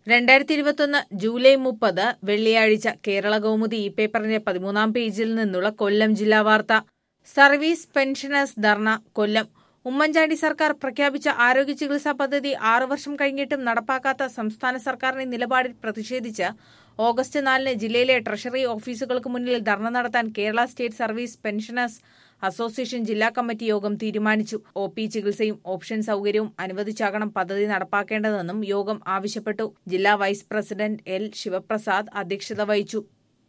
രണ്ടായിരത്തി ഇരുപത്തൊന്ന് ജൂലൈ മുപ്പത് വെള്ളിയാഴ്ച കേരള കൗമുദി ഈ പേപ്പറിന്റെ പതിമൂന്നാം പേജിൽ നിന്നുള്ള കൊല്ലം ജില്ലാ വാർത്ത സർവീസ് പെൻഷനേഴ്സ് ധർണ കൊല്ലം ഉമ്മൻചാണ്ടി സർക്കാർ പ്രഖ്യാപിച്ച ആരോഗ്യ ചികിത്സാ പദ്ധതി ആറു വർഷം കഴിഞ്ഞിട്ടും നടപ്പാക്കാത്ത സംസ്ഥാന സർക്കാരിന്റെ നിലപാടിൽ പ്രതിഷേധിച്ച് ഓഗസ്റ്റ് നാലിന് ജില്ലയിലെ ട്രഷറി ഓഫീസുകൾക്ക് മുന്നിൽ ധർണ നടത്താൻ Kerala state service pensioners association ജില്ലാ കമ്മിറ്റി യോഗം തീരുമാനിച്ചു ഒ പി ചികിത്സയും ഓപ്ഷൻ സൌകര്യവും അനുവദിച്ചാകണം പദ്ധതി നടപ്പാക്കേണ്ടതെന്നും യോഗം ആവശ്യപ്പെട്ടു ജില്ലാ വൈസ് പ്രസിഡന്റ് എൽ ശിവപ്രസാദ് അധ്യക്ഷത വഹിച്ചു